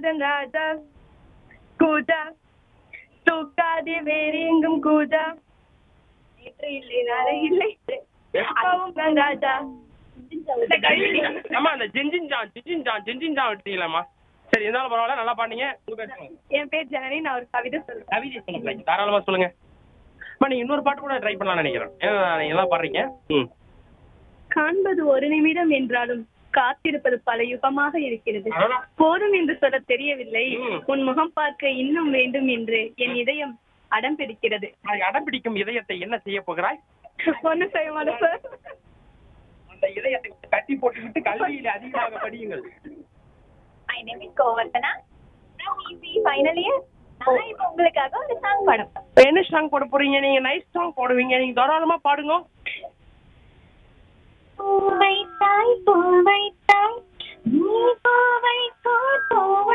உந்தன் ராஜா கூஜா தூக்காதே வேறு எங்கும் கூஜா நேற்று இல்லை நாளை இல்லை அப்பாவும் தான் ராஜா இந்த கல்வி. ஆமா அந்த ஜிஞ்சின் ஜான் ஜிஞ்சின் ஜான் ஜிஞ்சின் ஜான் விட்டீங்களாம்மா சரி இருந்தாலும் பரவாயில்ல நல்லா பாடுங்க உங்க பேர் சொல்லுங்க என் பேர் ஜனனி நான் ஒரு கவிதை சொல்றேன் கவிதை சொல்லுங்க தாராளமா சொல்லுங்க அம்மா நீங்க இன்னொரு பாட்டு கூட ட்ரை பண்ணலாம்னு நினைக்கிறேன் ஏன்னா நீங்க எல்லாம் பாடுறீங்க ம் காண்பது ஒரு நிமிடம் என்றாலும் காத்திருப்பது பல யுகமாக இருக்கிறது அடடா. போதும் என்று சொல்ல தெரியவில்லை ம். உன் முகம் பார்க்க இன்னும் வேண்டும் என்று என் இதயம் அடம் பிடிக்கிறது நாளைக்கு அடம் பிடிக்கும் இதயத்தை என்ன செய்ய போகிறாய் ஒண்ணு செய்ய மாட்டேன் சார் அந்த இதயத்தை கட்டி போட்டுவிட்டு கல்வியில அதிகமாக படியுங்கள் My name is Govardhana. Now easy final year. நான் இப்போ உங்களுக்காக ஒரு சாங் பாட போறேன். என்ன சாங் போட போறீங்க நீங்க நைஸ் சாங் போடுவீங்க நீங்க தாராளமா பாடுங்க பூவை தாய் பூவை தாய் நீ பூவை கோர் பூவை